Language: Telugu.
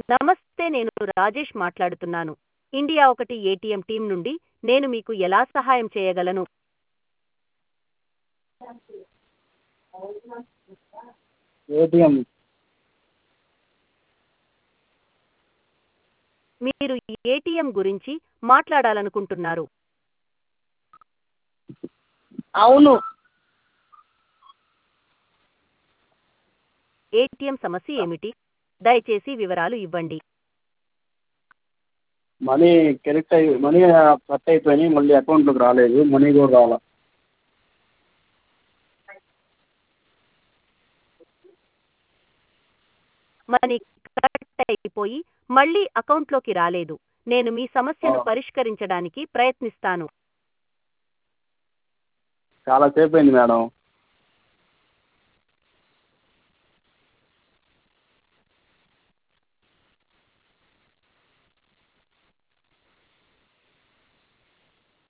నమస్తే నేను రాజేష్ మాట్లాడుతున్నాను ఇండియా ఒకటి ఏటీఎం టీం నుండి నేను మీకు ఎలా సహాయం చేయగలను ఏటీఎం మీరు ఏటీఎం గురించి మాట్లాడాలనుకుంటున్నారు అవును ఏటీఎం సమస్య ఏమిటి దయచేసి వివరాలు ఇవ్వండి మనీ కరెక్ట్ అయ్యి మనీ కట్ అయిపోయినాయి మళ్ళీ అకౌంట్లోకి రాలేదు మనీ కూడా రాలే మనీ కట్ అయిపోయి మళ్ళీ అకౌంట్లోకి రాలేదు నేను మీ సమస్యను ఆ. పరిష్కరించడానికి ప్రయత్నిస్తాను చాలా సేపు అయింది మేడం